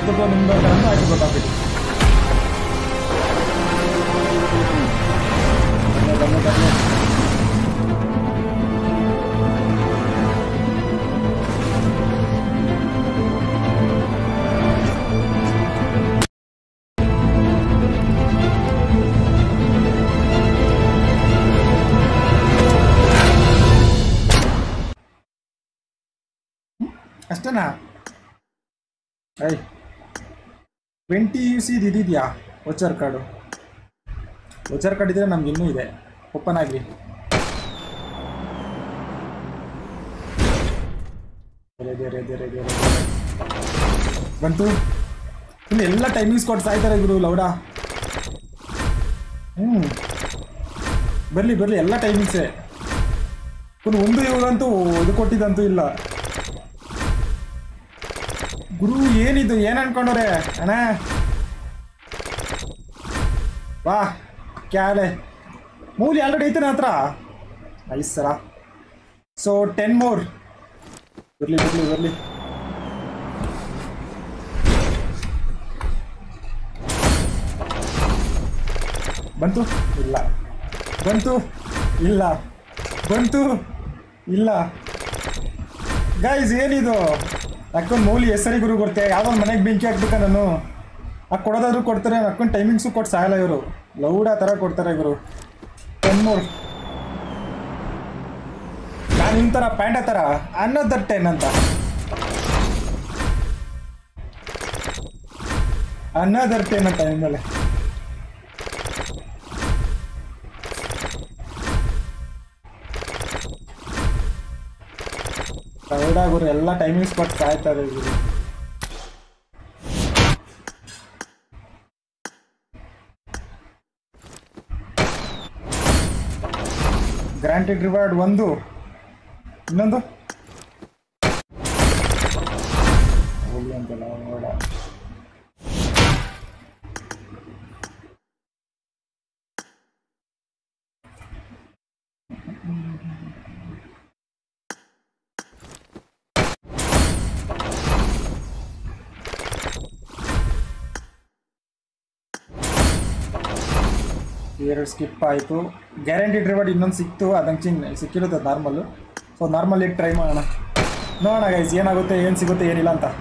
ಹಾಕಿದ್ದು ನಿಮ್ದು ಅಂತ ಹಾಕಿ ಗೊತ್ತಾಗ್ಬಿಟ್ಟು ಬನ್ನಿ, ಬನ್ನಿ, ಬನ್ನಿ. ಅಷ್ಟೇನಾ ಐ ಟ್ವೆಂಟಿ ಯು ಸಿ ಇದಿದೆಯಾ ವೋಚರ್ ಕಾರ್ಡು ವೋಚರ್ ಕಾರ್ಡ್ ಇದ್ರೆ ನಮ್ಗೆ ಇನ್ನೂ ಇದೆ ಓಪನ್ ಆಗಲಿ ಬಂತು ಇಲ್ಲಿ ಎಲ್ಲ ಟೈಮಿಂಗ್ಸ್ ಕೊಟ್ಟು ಸಾಯ್ತಾರೆ ಗುರು ಲೌಡ ಹ್ಞೂ ಬರಲಿ ಬರಲಿ ಎಲ್ಲ ಟೈಮಿಂಗ್ಸೇ ಇನ್ನು ಒಂದು ಇವಾಗಂತೂ ಇದು ಕೊಟ್ಟಿದ್ದಂತೂ ಇಲ್ಲ ಗುರು ಏನಿದು ಏನ್ ಅನ್ಕೊಂಡವ್ರೆ ಅಣ್ಣ ವಾ ಕ್ಯಾಲೆ ಮೂಲಿ ಆಲ್ರೆಡಿ ಐತೆ ನನ್ನ ಹತ್ರ nice sir so ten more ಬರ್ಲಿ ಬರ್ಲಿ ಬರ್ಲಿ ಬಂತು ಇಲ್ಲ ಬಂತು ಇಲ್ಲ ಬಂತು ಇಲ್ಲ ಗೈಸ್ ಏನಿದು ಅಕ್ಕನ ಮೌಲಿ ಹೆಸರಿ ಗುರು ಕೊಡ್ತೆ ಯಾವ್ದೋ ಮನೆಗೆ ಬೆಂಕಿ ಹಾಕ್ಬೇಕ ನಾನು ಆ ಕೊಡೋದಾದ್ರು ಕೊಡ್ತಾರೆ ಅಕ್ಕನ ಟೈಮಿಂಗ್ಸು ಕೊಟ್ಟು ಸಾಯಲ್ಲ ಇವರು ಲೌಡ ಥರ ಕೊಡ್ತಾರೆ ಗುರು ಟೆನ್ ಮೂರ್ ನಾನು ನಿಮ್ಮ ಥರ ಪ್ಯಾಂಟ ಥರ ಅನ್ನೋದರ್ ಟೆನ್ ಅಂತ ಅನ್ನೋದರ್ ಟೆನ್ ಅಂತ ನಿಮ್ಮಲ್ಲಿ ಪ್ರೌಢ ಗುರು ಎಲ್ಲ ಟೈಮಿಂಗ್ಸ್ ಕೊಟ್ಟು ಸಾಯ್ತಾರೆ ಗುರು ಗ್ರಾಂಟೆಡ್ ರಿವಾರ್ಡ್ ಒಂದು ಇನ್ನೊಂದು ಹೋಗ್ಲಿ ಅಂತಲ್ಲ ನೋಡ ಎರಡು ಸ್ಕಿಪ್ ಆಯಿತು ಗ್ಯಾರಂಟಿಡ್ ರಿವಾರ್ಡ್ ಇನ್ನೊಂದು ಸಿಕ್ತು ಅದಂಗೆ ಚಿನ್ ಸಿಕ್ಕಿರುತ್ತೆ ನಾರ್ಮಲ್ಲು ಸೊ ನಾರ್ಮಲ್ ಈಗ ಟ್ರೈ ಮಾಡೋಣ ನೋಡೋಣ ಗೈಸ್ ಏನಾಗುತ್ತೆ ಏನು ಸಿಗುತ್ತೆ ಏನಿಲ್ಲ ಅಂತ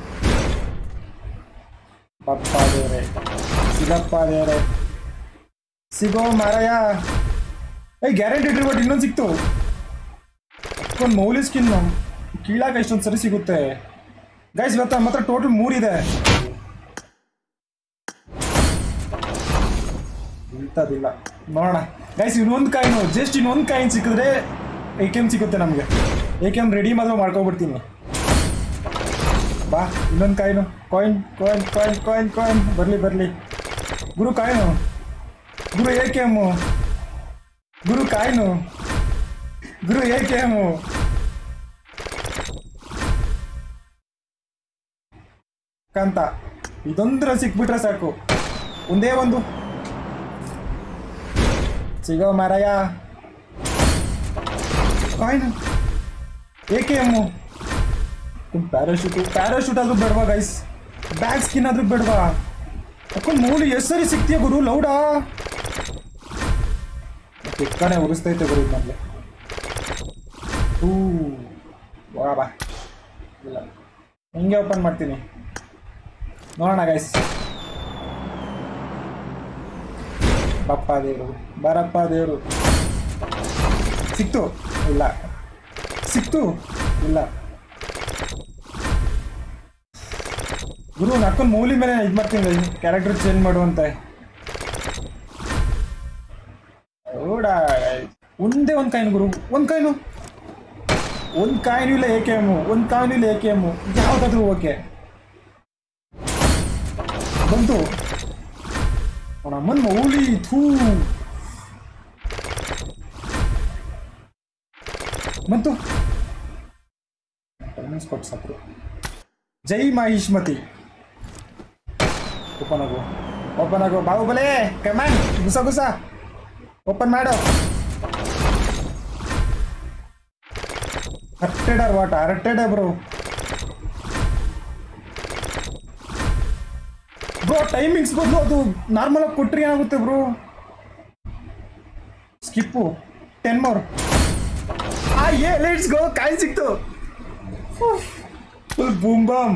ಪಪ್ಪ ದೇವ್ರೆ ಸಿಗಪ್ಪ ದೇವ್ರೆ ಸಿಗೋ ಮಾರಾಯ ಏಯ್ ಗ್ಯಾರಂಟಿಡ್ ರಿವಾರ್ಡ್ ಇನ್ನೊಂದು ಸಿಕ್ತು ಒಂದು ಮೌಲಿ ಸ್ಕಿನ್ ಕೀಳಾಗ ಇಷ್ಟೊಂದು ಸರಿ ಸಿಗುತ್ತೆ ಗೈಸ್ ಇವತ್ತು ನಮ್ಮ ಹತ್ರ ಟೋಟಲ್ ಮೂರಿದೆ ಇಂಥದ್ದಿಲ್ಲ ನೋಡೋಣ ಗೈಸ್ ಇನ್ನೊಂದು ಕಾಯಿನು ಜಸ್ಟ್ ಇನ್ನೊಂದು ಕಾಯಿನ್ ಸಿಕ್ಕಿದ್ರೆ ಎ ಕೆ ಎಮ್ ಸಿಗುತ್ತೆ ನಮಗೆ ಎ ಕೆ ಎಮ್ ರೆಡಿ ಮಾತ್ರ ಮಾಡ್ಕೊಬಿಡ್ತೀನಿ ಬಾ ಇನ್ನೊಂದು coin coin coin coin coin coin ಬರಲಿ ಬರಲಿ ಗುರು ಕಾಯಿನು ಗುರು ಎ ಕೆ ಎಮ್ಮು ಗುರು ಕಾಯಿನು ಗುರು ಎ ಕೆ ಎಮ್ಮು ಕಾಂತ ಇದೊಂದರ ಸಿಕ್ಬಿಟ್ರೆ ಸಾಕು ಒಂದೇ ಒಂದು ಸಿಗೋ ಮಾರಾಯ ಕಾಯಿನ್ ಏಕೆ ಎಮ್ಮು ಪ್ಯಾರಾಶೂಟು ಪ್ಯಾರಾಶೂಟ್ ಆದ್ರೂ ಬೇಡವಾ ಗೈಸ್ ಬ್ಯಾಗ್ ಸ್ಕಿನ್ ಆದ್ರೂ ಬೇಡವಾ ಅಕ್ಕೊಂದು ಮೂಲಿ ಹೆಸರಿ ಸಿಕ್ತೀಯ ಗುರು ಲೌಡಾ ಚಿಕ್ಕನೆ ಉರಿಸ್ತೈತೆ ಗುರು ನನಗೆ ಹೂ ವಾ ಬಾ ಇಲ್ಲ ಹಿಂಗೆ ಓಪನ್ ಮಾಡ್ತೀನಿ ನೋಡೋಣ ಗೈಸ್ ಬಪ್ಪ ದೇವರು ಬರಪ್ಪ ದೇವರು ಸಿಕ್ತು ಇಲ್ಲ ಸಿಕ್ತು ಇಲ್ಲ ಗುರು ನಕ್ಕೊಂದು ಮೂಲಿ ಮೇಲೆ ಇದು ಮಾಡ್ತೀನಿ ಕ್ಯಾರೆಕ್ಟರ್ ಚೇಂಜ್ ಮಾಡುವಂತೆ ಹೌಡ ಒಂದೇ ಒಂದು ಕಾಯಿನು ಗುರು ಒಂದು ಕಾಯಿನು ಒಂದು ಕಾಯಿನು ಇಲ್ಲ ಎ ಕೆ ಎಮ್ಮು ಒಂದು ಕಾಯಿನು ಇಲ್ಲ ಎ ಕೆ ಎಮ್ಮು ಯಾವುದಾದ್ರೂ ಓಕೆ ಬಂತು ನಮ್ಮನ್ ಮೌಲಿ ಥೂ ಬಂತು ಸ್ಪಾಟ್ ಸಾಕ್ರು ಜೈ ಮಹಿಷ್ಮತಿ ಓಪನ್ ಆಗು ಓಪನ್ ಆಗು ಬಾಹುಬಲೆ ಕಮಾನ್ ಗುಸ ಗುಸ ಓಪನ್ ಮಾಡು hurted are what hurted bro bro timings ಬದಲು ಅದು ನಾರ್ಮಲ್ ಆಗಿ ಕೊಟ್ರಿ ಏನಾಗುತ್ತೆ ಬ್ರೋ ಸ್ಕಿಪ್ಪು ಟೆನ್ ಮೋರ್ ಆ ಏ ಲೆಟ್ಸ್ ಗೋ ಕಾಯಿ ಸಿಕ್ತು ಫುಲ್ ಬೂಮ್ ಬಾಮ್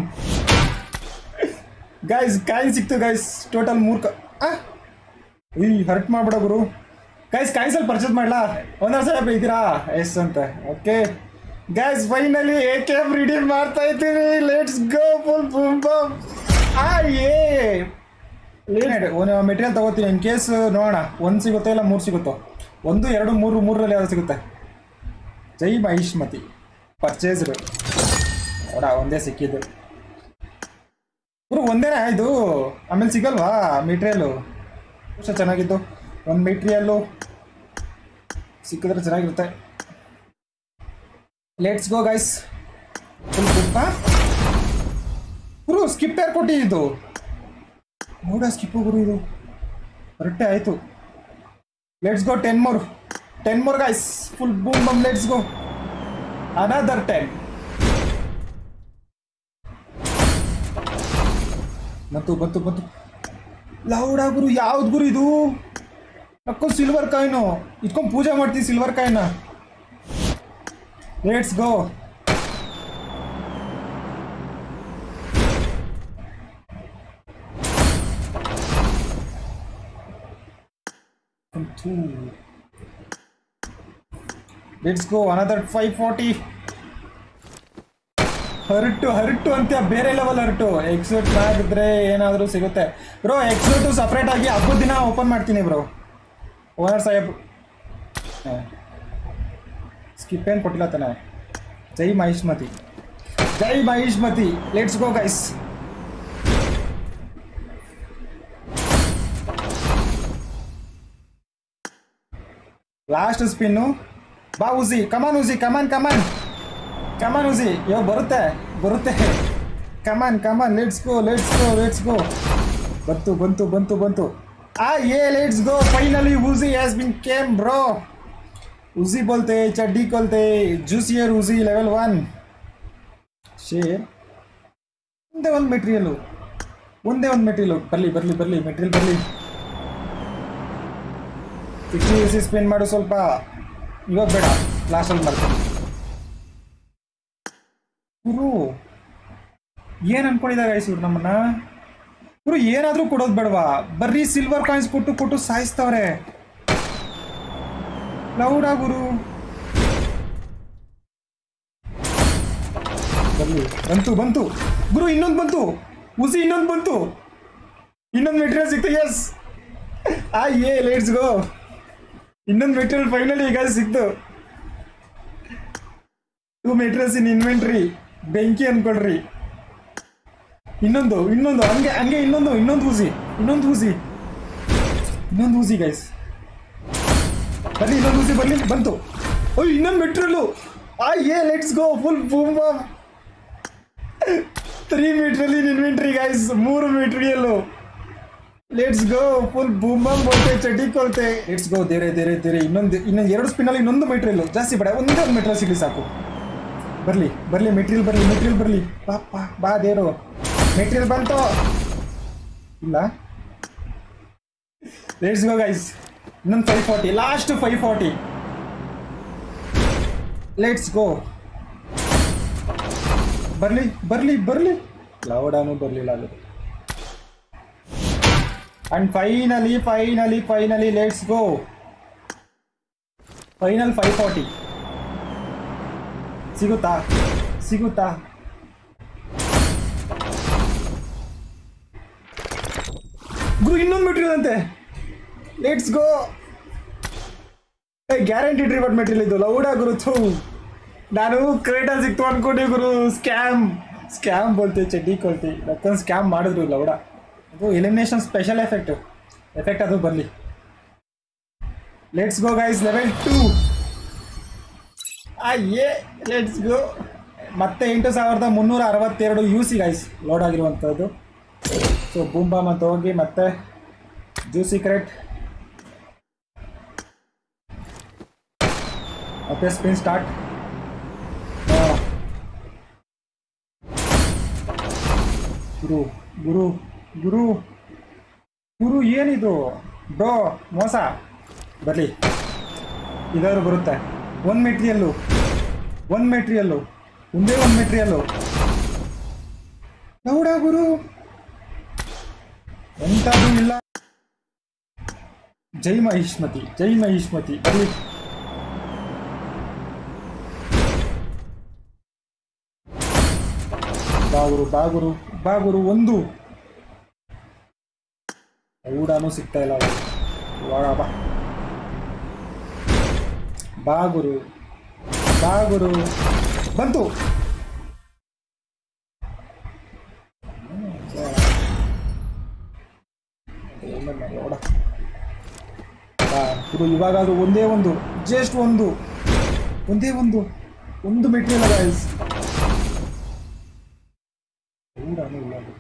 ಗೈಸ್ ಕಾಯಿ ಸಿಕ್ತು ಗೈಸ್ ಟೋಟಲ್ ಮೂರು ಕ ಆ? ಈ ಹರ್ಟ್ ಮಾಡ್ಬಿಡ ಗುರು ಗೈಸ್ ಕಾಯಿಸಲ್ಲಿ ಪರ್ಚೇಸ್ ಮಾಡ್ಲಾ ಒಂದೊಂದು ಸಲ ಇದ್ದೀರಾ ಎಸ್ ಅಂತ okay guys finally A K M redeem ಮಾಡ್ತಾ ಇದ್ದೀವಿ let's go full boom bam ಆ ಏ ಲೇಟ್ ಒಂದು ಮೆಟೀರಿಯಲ್ ತಗೋತೀನಿ ಇನ್ ಕೇಸ್ ನೋಡೋಣ ಒಂದು ಸಿಗುತ್ತೋ ಇಲ್ಲ ಮೂರು ಸಿಗುತ್ತೋ ಒಂದು ಎರಡು ಮೂರು ಮೂರರಲ್ಲಿ ಯಾವ್ದು ಸಿಗುತ್ತೆ ಜೈ ಮಹಿಷ್ಮತಿ ಪರ್ಚೇಸ್ಡ್ ನೋಡ ಒಂದೇ ಸಿಕ್ಕಿದ್ದು ಗುರು ಒಂದೇನಾ ಇದು ಆಮೇಲೆ ಸಿಗಲ್ವಾ ಮೆಟೀರಿಯಲು ಅಷ್ಟು ಚೆನ್ನಾಗಿತ್ತು ಒಂದು ಮೆಟೀರಿಯಲ್ಲು ಸಿಕ್ಕಿದ್ರೆ ಚೆನ್ನಾಗಿರುತ್ತೆ ಲೆಟ್ಸ್ ಗೋ ಗೈಸ್ ಫುಲ್ ಗುಪ್ಪ ಗುರು ಸ್ಕಿಪ್ ಯಾರು ಕೊಟ್ಟಿದ್ದು ನೋಡ ಸ್ಕಿಪ್ಪು ಗುರು ಇದು ಕರೆಕ್ಟೇ ಆಯಿತು let's go ten more ten more guys full boom bam let's go another ten ಬಂತು ಬಂತು ಬಂತು ಲೌಡ ಗುರು ಯಾವ್ದು ಗುರು ಇದು ಅಕ್ಕೋ ಸಿಲ್ವರ್ ಕಾಯಿನು ಇಟ್ಕೊಂಡು ಪೂಜೆ ಮಾಡ್ತೀವಿ ಸಿಲ್ವರ್ ಕಾಯಿನ let's go let's go another five forty hurt hurt ಅಂತ ಬೇರೆ ಲೆವೆಲ್ ಹರ್ಟು ಎಕ್ಸೋಟ್ ಆಗಿದ್ರೆ ಏನಾದರೂ ಸಿಗುತ್ತೆ ಬ್ರೋ ಎಕ್ಸೋಟು ಸಪ್ರೇಟ್ ಆಗಿ ಹಬ್ಬದ ದಿನ ಓಪನ್ ಮಾಡ್ತೀನಿ ಬ್ರೋ ಓನರ್ ಸಾಹೇಬ್ ಸ್ಕಿಪ್ ಏನು ಕೊಟ್ಟಿಲ್ಲ ತಾನೆ ಜೈ ಮಹಿಷ್ಮತಿ ಜೈ Mahishmati let's go guys last spin ಬಾ ಉಸಿ ಕಮಾನ್ ಉಸಿ ಕಮಾನ್ ಕಮಾನ್ ಕಮಾನ್ ಉಸಿ ಯೋ ಬರುತ್ತೆ ಬರುತ್ತೆ come on come on let's go let's go let's go ಬಂತು ಬಂತು ಬಂತು ಬಂತು ಆ ಏ ಲೆಟ್ಸ್ ಗೋ ಫೈನಲಿ ಉಸಿ ಹ್ಯಾಸ್ ಬಿನ್ ಕೇಮ್ ಬ್ರೋ ಉಸಿ ಬೋಲ್ತೆ ಚಡ್ಡಿ ಕೊಲ್ತೆ ಜೂಸಿಯರ್ ಉಸಿ ಲೆವೆಲ್ ಒನ್ ಶೇರ್ ಒಂದೇ ಒಂದು ಮೆಟೀರಿಯಲು ಒಂದೇ ಒಂದು ಮೆಟೀರಿಯಲು ಬರಲಿ ಬರಲಿ ಬರಲಿ ಮೆಟೀರಿಯಲ್ ಬರಲಿ ಸಿಕ್ಸ್ಟಿ ಸಿ ಸ್ಪೆಂಡ್ ಮಾಡು ಸ್ವಲ್ಪ ಇವಾಗ ಬೇಡ ಲಾಸ್ಟಲ್ಲಿ ಮಾಡ್ತೀನಿ ಗುರು ಏನು ಅನ್ಕೊಂಡಿದ್ದಾರೆ ಗೈಸ್ ಇವ್ರು ನಮ್ಮನ್ನ ಗುರು ಏನಾದರೂ ಕೊಡೋದು ಬೇಡವಾ ಬರ್ರಿ ಸಿಲ್ವರ್ ಕಾಯಿನ್ಸ್ ಕೊಟ್ಟು ಕೊಟ್ಟು ಸಾಯಿಸ್ತವ್ರೆ ಲೌಡ ಗುರು ಬರ್ಲಿ ಬಂತು ಬಂತು ಗುರು ಇನ್ನೊಂದು ಬಂತು ಉಸಿ ಇನ್ನೊಂದು ಬಂತು ಇನ್ನೊಂದು ಮೆಟೀರಿಯಲ್ ಸಿಕ್ತು ಎಸ್ ಆ ಏ ಲೆಟ್ಸ್ ಗೋ ಇನ್ನೊಂದು ಮೆಟೀರಿಯಲ್ ಫೈನಲಿ ಈಗ ಸಿಕ್ತು ಟೂ ಮೆಟೀರಿಯಲ್ಸ್ ಇನ್ ಇನ್ವೆಂಟ್ರಿ ಬೆಂಕಿ ಅನ್ಕೊಳ್ರಿ ಇನ್ನೊಂದು ಇನ್ನೊಂದು ಹಂಗೆ ಹಂಗೆ ಇನ್ನೊಂದು ಇನ್ನೊಂದು ಊಸಿ ಇನ್ನೊಂದು ಊಸಿ ಇನ್ನೊಂದು ಊಸಿ ಗೈಸ್ ಬರ್ಲಿ ಇನ್ನೊಂದು ಊಸಿ ಬರ್ಲಿ ಬಂತು ಓಯ್ ಇನ್ನೊಂದು ಮೆಟ್ರಿಯಲ್ಲು ಆ ಏ let's go full boom bam three material in inventory guys ಮೂರು material let's go full boom bam ಬೋಲ್ತೆ ಚಡ್ಡಿ ಕೊಲ್ತೆ ಲೆಟ್ಸ್ ಗೋ ದೇರೆ ದೇರೆ ದೇರೆ ಇನ್ನೊಂದು ಇನ್ನೊಂದು ಎರಡು ಸ್ಪಿನಲ್ಲಿ ಇನ್ನೊಂದು ಮೆಟೀರಿಯಲ್ ಜಾಸ್ತಿ ಬೇಡ ಒಂದೇ ಒಂದು ಮೆಟೀರಿಯಲ್ ಸಿಗಲಿ ಸಾಕು ಬರಲಿ ಬರಲಿ ಮೆಟೀರಿಯಲ್ ಬರಲಿ ಮೆಟೀರಿಯಲ್ ಬರಲಿ ಬಾ ಬಾ ಬಾ ದೇರು ಮೆಟೀರಿಯಲ್ ಬಂತು ಇಲ್ಲ ಲೆಟ್ಸ್ ಗೋ ಗೈಸ್ ಇನ್ನೊಂದು five forty last five forty let's go ಬರಲಿ ಬರಲಿ ಬರಲಿ ಲೌಡಾನು ಬರಲಿಲ್ಲ ಅದು and finally finally finally let's go final five forty ಸಿಗುತ್ತಾ ಸಿಗುತ್ತಾ ಗುರು ಇನ್ನೊಂದು ಮೆಟೀರಿಯಲ್ ಅಂತೆ ಲೆಟ್ಸ್ ಗೋ ಏ ಗ್ಯಾರಂಟಿ ರಿವರ್ಟ್ ಮೆಟೀರಿಯಲ್ ಇದು ಲೌಡ ಗುರು ಥೂ ನಾನು ಕ್ರೇಟಲ್ ಸಿಕ್ತು ಅನ್ಕೊಂಡೆ ಗುರು ಸ್ಕ್ಯಾಮ್ ಸ್ಕ್ಯಾಮ್ ಬೋಲ್ತೆ ಚಡ್ಡಿ ಕೊಲ್ತಿ ಮತ್ತೊಂದು ಸ್ಕ್ಯಾಮ್ ಮಾಡಿದ್ರು ಲೌಡ ಅದು ಎಲಿಮಿನೇಷನ್ ಸ್ಪೆಷಲ್ ಎಫೆಕ್ಟ್ ಎಫೆಕ್ಟ್ ಅದು ಬರಲಿ let's go guys level two ಆ ಏ ಲೆಟ್ಸ್ ಗೋ ಮತ್ತೆ ಎಂಟು ಸಾವಿರದ ಮುನ್ನೂರ ಅರವತ್ತೆರಡು ಯು ಸಿ ಗೈಸ್ ಲೋಡ್ ಆಗಿರುವಂಥದ್ದು ಸೊ ಬೂಂಬಾಮ್ ಅಂತ ಹೋಗಿ ಮತ್ತೆ ಜ್ಯೂಸ್ ಸೀಕ್ರೆಟ್ ಮತ್ತೆ ಸ್ಪಿನ್ ಸ್ಟಾರ್ಟ್ ಗುರು ಗುರು ಗುರು ಗುರು ಏನಿದು ಬ್ರೋ ಮೋಸ ಬರಲಿ ಇದಾದ್ರು ಬರುತ್ತೆ ಒಂದು ಮೆಟೀರಿಯಲ್ಲು ಒಂದು ಮೆಟೀರಿಯಲ್ಲು ಒಂದೇ ಒಂದು ಮೆಟೀರಿಯಲ್ಲು ಗೌಡ ಗುರು ಎಂಥದ್ದು ಇಲ್ಲ ಜೈ ಮಹಿಷ್ಮತಿ ಜೈ ಮಹಿಷ್ಮತಿ ಬರಲಿ ಬಾಗುರು ಬಾಗುರು ಬಾಗುರು ಒಂದು ಊಡನೂ ಸಿಗ್ತಾ ಇಲ್ಲ ಅವ್ರಿಗೆ. ಇವಾಗ ಬಾ ಬಾಗುರು ಬಾಗುರು ಬಂತು ನೋಡ ಇದು ಇವಾಗಾದ್ರೂ ಒಂದೇ ಒಂದು ಜಸ್ಟ್ ಒಂದು ಒಂದೇ ಒಂದು ಒಂದು ಮೆಟೀರಿಯಲ್ ಗೈಸ್ ಊಡನೂ ಇಲ್ಲ ಅದು.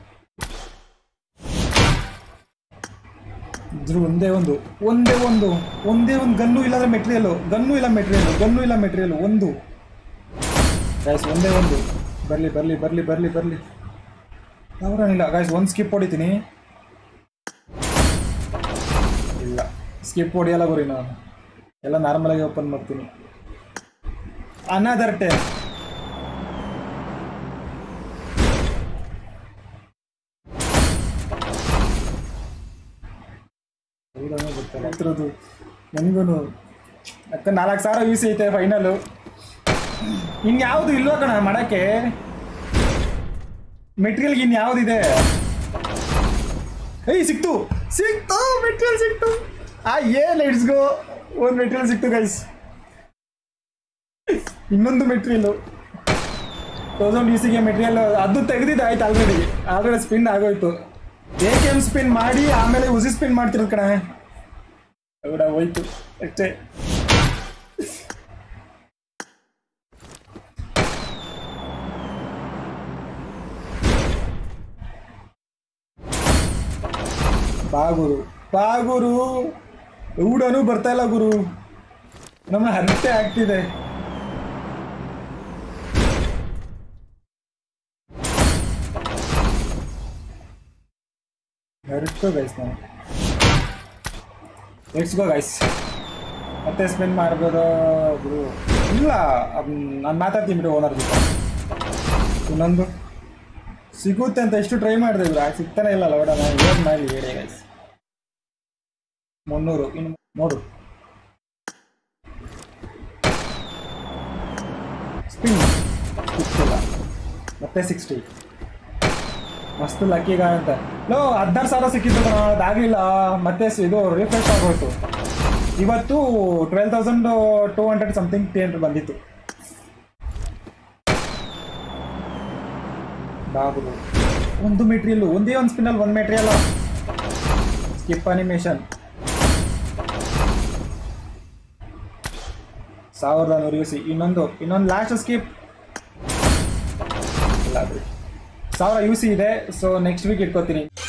ಇದ್ರ ಒಂದೇ ಒಂದು ಒಂದೇ ಒಂದು ಒಂದೇ ಒಂದು ಗನ್ನು ಇಲ್ಲಾಂದ್ರೆ ಮೆಟೀರಿಯಲ್ ಗನ್ನು ಇಲ್ಲ ಮೆಟೀರಿಯಲ್ ಗನ್ನು ಇಲ್ಲ ಮೆಟೀರಿಯಲ್ ಒಂದು ಗಾಯ್ಸ್ ಒಂದೇ ಒಂದು ಬರಲಿ ಬರಲಿ ಬರಲಿ ಬರಲಿ ಬರಲಿ ಅವರನಿಲ್ಲ ಗಾಯ್ಸ್ ಒಂದು ಸ್ಕಿಪ್ ಹೊಡಿತೀನಿ ಇಲ್ಲ ಸ್ಕಿಪ್ ಹೊಡಿಯಲ್ಲ ಗುರಿ ನಾನು ಎಲ್ಲ ನಾರ್ಮಲಾಗಿ ಓಪನ್ ಮಾಡ್ತೀನಿ ಅನದರ್ ಟೆನ್ ಹೌದಾ ಗೊತ್ತಲ್ಲ ಹತ್ರದ್ದು ನನಗೂ ಅಕ್ಕ ನಾಲ್ಕು ಸಾವಿರ ಯೂಸ್ ಐತೆ ಫೈನಲು ಇನ್ಯಾವುದು ಇಲ್ವಾ ಕಣ ಮಾಡಕ್ಕೆ ಮೆಟೀರಿಯಲ್ಗೆ ಇನ್ಯಾವುದಿದೆ ಏಯ್ ಸಿಕ್ತು ಸಿಕ್ತು ಮೆಟೀರಿಯಲ್ ಸಿಕ್ತು ಆ ಏ ಲೆಟ್ಸ್ ಗೋ ಒಂದು ಮೆಟೀರಿಯಲ್ ಸಿಕ್ತು ಗೈಸ್ ಇನ್ನೊಂದು ಮೆಟೀರಿಯಲು ತೌಸಂಡ್ ಯು ಸಿಗೆ ಮೆಟೀರಿಯಲ್ ಅದು ತೆಗೆದಿದ್ದು ಆಯ್ತು ಆಲ್ರೆಡಿ ಆಲ್ರೆಡಿ ಸ್ಪಿನ್ ಆಗೋಯ್ತು ಎ ಕೆ ಎಮ್ ಸ್ಪಿನ್ ಮಾಡಿ ಆಮೇಲೆ ಉಸಿ ಸ್ಪಿನ್ ಮಾಡ್ತಿರೋದು ಕಣ ಕೂಡ ಹೋಯ್ತು ಅಷ್ಟೇ ಬಾ ಗುರು ಬಾ ಗುರು ಊಡನು ಬರ್ತಾ ಇಲ್ಲ ಗುರು ನಮ್ಮ ಹರಟೆ ಆಗ್ತಿದೆ ಹರಟು ಗೈಸ್ ನಾನು ಲೆಟ್ಸ್ ಗೋ ಗೈಸ್ ಮತ್ತೆ ಸ್ಪೆಂಡ್ ಮಾಡ್ಬೋದು ಗುರು ಇಲ್ಲ ನಾನು ಮಾತಾಡ್ತೀನಿ ಬಿಡು ಓನರ್ ಜೊತೆ ಇನ್ನೊಂದು ಸಿಗುತ್ತೆ ಅಂತ ಎಷ್ಟು ಟ್ರೈ ಮಾಡಿದೆ ಇವ್ರು ಸಿಗ್ತಾನೆ ಇಲ್ಲ ಲವಡ ನಾನು ಏನು ಮಾಡಿ ಹೇಳಿ ಗೈಸ್ ಮುನ್ನೂರು ಇನ್ನು ನೋಡು ಸ್ಪಿನ್ ಸಿಕ್ತಿಲ್ಲ ಮತ್ತೆ ಸಿಕ್ಸ್ಟಿ ಮಸ್ತ್ ಲಕ್ಕಿ ಅಂತ ಲೋ ಹದಿನಾರು ಸಾವಿರ ಸಿಕ್ಕಿತ್ತು ಕಣೋ, ಅದಾಗ್ಲಿಲ್ಲ ಮತ್ತೆ ಸ- ಇದು ರಿಫ್ರೆಶ್ ಆಗೋಯ್ತು ಇವತ್ತು twelve thousand two hundred something three hundred ಬಂದಿತ್ತು ಬಾಬುದು ಒಂದು ಮೆಟೀರಿಯಲ್ ಒಂದೇ ಒಂದು ಸ್ಪಿನ್ನಲ್ಲಿ ಒಂದು ಮೆಟೀರಿಯಲ್ ಸ್ಕಿಪ್ ಅನಿಮೇಷನ್ ಸಾವಿರದ ನೂರು ಯು ಸಿ ಇನ್ನೊಂದು ಇನ್ನೊಂದು ಲಾಸ್ಟ್ ಸ್ಕಿಪ್ ಇಲ್ಲ ಬಿಡಿ ಸಾವಿರ ಯು ಸಿ ಇದೆ ಸೊ ನೆಕ್ಸ್ಟ್ ವೀಕ್ ಇಟ್ಕೋತೀನಿ